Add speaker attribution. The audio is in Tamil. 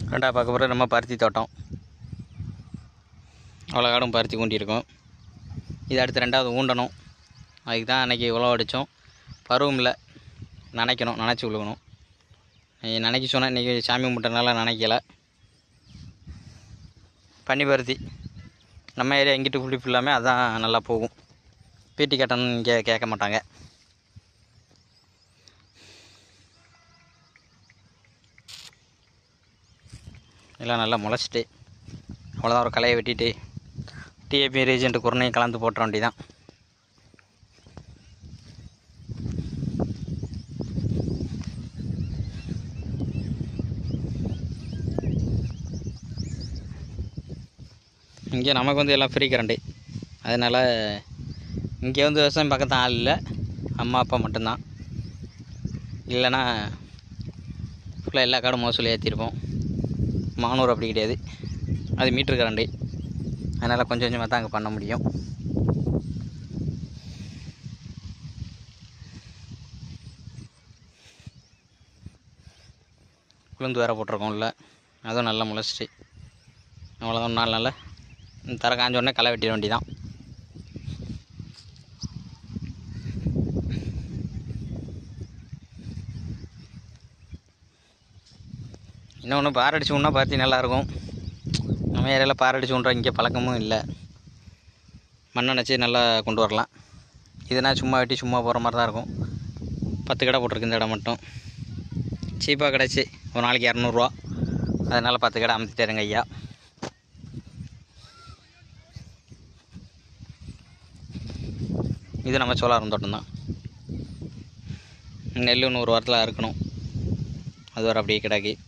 Speaker 1: ரெண்டாவது பார்க்க போகிற நம்ம பருத்தி தோட்டம் அவ்வளோ காடும் பருத்தி கூண்டியிருக்கோம் இது அடுத்து ரெண்டாவது ஊண்டணும் அதுக்கு தான் அன்றைக்கி உழவு அடித்தோம் பருவம் இல்லை நனைக்கணும் நனைச்சி விழுகணும் நினைக்க சொன்னேன் இன்றைக்கி சாமி கும்பிட்டனால நினைக்கல பனி பருத்தி நம்ம ஏரியா எங்கிட்டு குழி ஃபுல்லாமே அதான் நல்லா போகும் பீட்டி கட்டணும் இங்கே கேட்க மாட்டாங்க எல்லாம் நல்லா முளைச்சிட்டு அவ்வளோதான் ஒரு களையை வெட்டிட்டு டிஏபி ரீஜென்ட் குரணையும் கலந்து போட்டுற வேண்டியதான் இங்கே நமக்கு வந்து எல்லாம் ஃப்ரீ கரண்ட்டு அதனால் இங்கே வந்து விவசாயம் பக்கத்து ஆள் இல்லை அம்மா அப்பா மட்டும்தான் இல்லைன்னா ஃபுல்லாக எல்லா காடும் மோசூல் ஏற்றிருப்போம் மானூர் அப்படி கிடையாது அது மீட்ரு கரண்டு அதனால் கொஞ்சம் கொஞ்சமாக தான் அங்கே பண்ண முடியும் உளுந்து வேற போட்டிருக்கோம்ல அதுவும் நல்லா முளைச்சிட்டு அவ்வளோதான் நாலு நாளில் தர காஞ்ச உடனே களை வெட்டிட வேண்டியதான் இன்னொன்று பார் அடிச்சு விட்னா பார்த்தி நல்லாயிருக்கும் நம்ம ஏரியாவில் பார் அடிச்சு விட்ற இங்கே பழக்கமும் இல்லை மண்ணை நினச்சி நல்லா கொண்டு வரலாம் இதுனா சும்மா வெட்டி சும்மா போகிற மாதிரி தான் இருக்கும் பத்து கடை போட்டிருக்கு இந்த இடம் மட்டும் சீப்பாக கிடச்சி ஒரு நாளைக்கு இரநூறுவா அதனால் பத்து கடை அமைத்துட்டாருங்க ஐயா இது நம்ம சோலாரம் தோட்டம் தான் நெல் இன்னும் ஒரு வாரத்தில் அறுக்கணும் அது வர அப்படியே கிடாக்கி